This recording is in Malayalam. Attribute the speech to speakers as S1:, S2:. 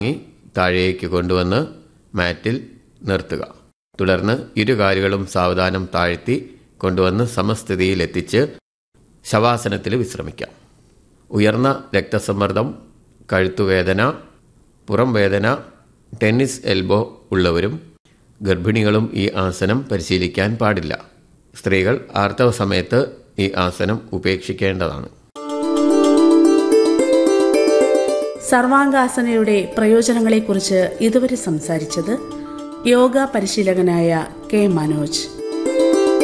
S1: താങ്ങി താഴേക്ക് കൊണ്ടുവന്ന് മാറ്റിൽ നിർത്തുക തുടർന്ന് ഇരു കാലുകളും സാവധാനം താഴ്ത്തി കൊണ്ടുവന്ന് സമസ്ഥിതിയിൽ എത്തിച്ച് ശവാസനത്തിൽ വിശ്രമിക്കാം ഉയർന്ന രക്തസമ്മർദ്ദം കഴുത്തുവേദന പുറം വേദന ടെന്നീസ് എൽബോ ഉള്ളവരും ഗർഭിണികളും ഈ ആസനം പരിശീലിക്കാൻ പാടില്ല സ്ത്രീകൾ ആർത്തവ സമയത്ത് ഈ ആസനം ഉപേക്ഷിക്കേണ്ടതാണ്
S2: സർവാംഗാസനയുടെ പ്രയോജനങ്ങളെക്കുറിച്ച് ഇതുവരെ സംസാരിച്ചത് യോഗ പരിശീലകനായ കെ മനോജ്